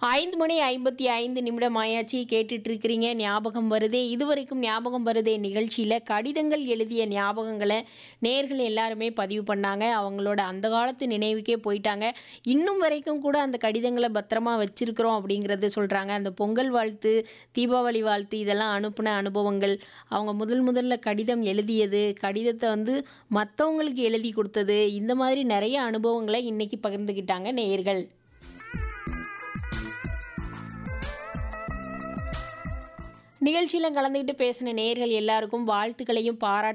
ஐந்து மணி ஐம்பத்தி ஐந்து நிமிடம் ஆயாச்சு கேட்டுட்டு இருக்கிறீங்க ஞாபகம் வருதே இதுவரைக்கும் ஞாபகம் வருதே நிகழ்ச்சியில் கடிதங்கள் எழுதிய ஞாபகங்களை நேர்கள் எல்லாருமே பதிவு பண்ணாங்க அவங்களோட அந்த காலத்து நினைவுக்கே போயிட்டாங்க இன்னும் வரைக்கும் கூட அந்த கடிதங்களை பத்திரமா வச்சிருக்கிறோம் அப்படிங்கிறது சொல்கிறாங்க அந்த பொங்கல் வாழ்த்து தீபாவளி வாழ்த்து இதெல்லாம் அனுப்பின அனுபவங்கள் அவங்க முதல் முதல்ல கடிதம் எழுதியது கடிதத்தை வந்து மற்றவங்களுக்கு எழுதி கொடுத்தது இந்த மாதிரி நிறைய அனுபவங்களை இன்னைக்கு பகிர்ந்துக்கிட்டாங்க நேயர்கள் நிகழ்ச்சியில் கலந்துக்கிட்டு பேசின நேயர்கள் எல்லாருக்கும் வாழ்த்துக்களையும் பாராட்டு